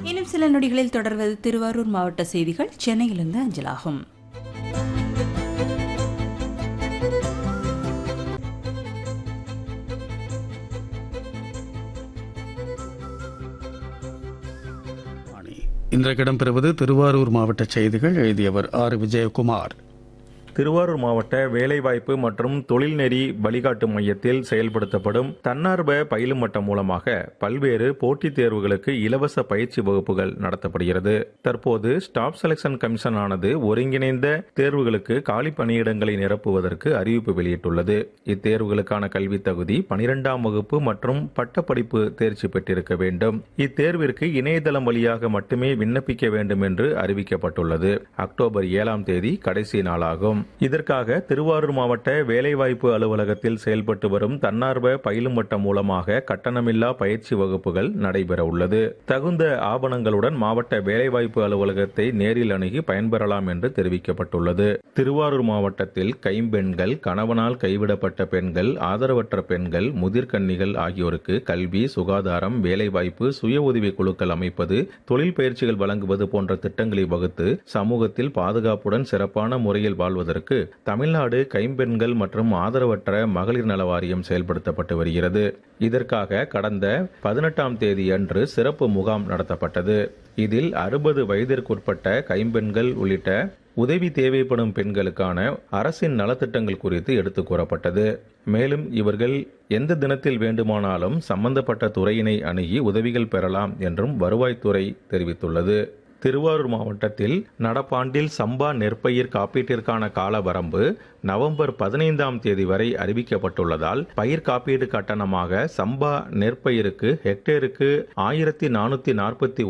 இன்னும் சில நொடிகளில் தொடர்வது திருவாரூர் மாவட்ட செய்திகள் சென்னையிலிருந்து அஞ்சலாகும் இன்றைக்கு இடம்பெறுவது திருவாரூர் மாவட்ட செய்திகள் எழுதியவர் ஆர் விஜயகுமார் திருவாரூர் மாவட்ட வேலைவாய்ப்பு மற்றும் தொழில்நெறி வழிகாட்டு மையத்தில் செயல்படுத்தப்படும் தன்னார்வ பயிலும் மட்டம் மூலமாக பல்வேறு போட்டித் தேர்வுகளுக்கு இலவச பயிற்சி வகுப்புகள் நடத்தப்படுகிறது தற்போது ஸ்டாப் செலக்ஷன் கமிஷன் ஆனது ஒருங்கிணைந்த தேர்வுகளுக்கு காலி பணியிடங்களை நிரப்புவதற்கு அறிவிப்பு வெளியிட்டுள்ளது இத்தேர்வுகளுக்கான கல்வி தகுதி பனிரெண்டாம் வகுப்பு மற்றும் பட்டப்படிப்பு தேர்ச்சி பெற்றிருக்க வேண்டும் இத்தேர்விற்கு இணையதளம் வழியாக மட்டுமே விண்ணப்பிக்க வேண்டும் என்று அறிவிக்கப்பட்டுள்ளது அக்டோபர் ஏழாம் தேதி கடைசி நாளாகும் இதற்காக திருவாரூர் மாவட்ட வேலைவாய்ப்பு அலுவலகத்தில் செயல்பட்டு வரும் தன்னார்வ பயிலும் மட்டம் மூலமாக கட்டணமில்லா பயிற்சி வகுப்புகள் நடைபெற உள்ளது தகுந்த ஆவணங்களுடன் மாவட்ட வேலைவாய்ப்பு அலுவலகத்தை நேரில் அணுகி பயன்பெறலாம் என்று தெரிவிக்கப்பட்டுள்ளது திருவாரூர் மாவட்டத்தில் கைம்பெண்கள் கணவனால் கைவிடப்பட்ட பெண்கள் ஆதரவற்ற பெண்கள் முதிர்கன்னிகள் ஆகியோருக்கு கல்வி சுகாதாரம் வேலைவாய்ப்பு சுய உதவி குழுக்கள் அமைப்பது தொழில் பயிற்சிகள் வழங்குவது போன்ற திட்டங்களை வகுத்து சமூகத்தில் பாதுகாப்புடன் சிறப்பான முறையில் வாழ்வதற்கு தமிழ்நாடு கைம்பெண்கள் மற்றும் ஆதரவற்ற மகளிர் நல வாரியம் செயல்படுத்தப்பட்டு வருகிறது இதற்காக கடந்த பதினெட்டாம் தேதி அன்று சிறப்பு முகாம் நடத்தப்பட்டது இதில் அறுபது வயதிற்குட்பட்ட கைம்பெண்கள் உள்ளிட்ட உதவி தேவைப்படும் பெண்களுக்கான அரசின் நலத்திட்டங்கள் குறித்து எடுத்துக் கூறப்பட்டது மேலும் இவர்கள் எந்த தினத்தில் வேண்டுமானாலும் சம்பந்தப்பட்ட துறையினை அணுகி உதவிகள் பெறலாம் என்றும் வருவாய்த்துறை தெரிவித்துள்ளது திருவாரூர் மாவட்டத்தில் நடப்பாண்டில் சம்பா நெற்பயிர் காப்பீட்டிற்கான கால வரம்பு நவம்பர் பதினைந்தாம் தேதி வரை அறிவிக்கப்பட்டுள்ளதால் பயிர் காப்பீடு கட்டணமாக சம்பா நெற்பயிருக்கு ஹெக்டேருக்கு ஆயிரத்தி நானூத்தி நாற்பத்தி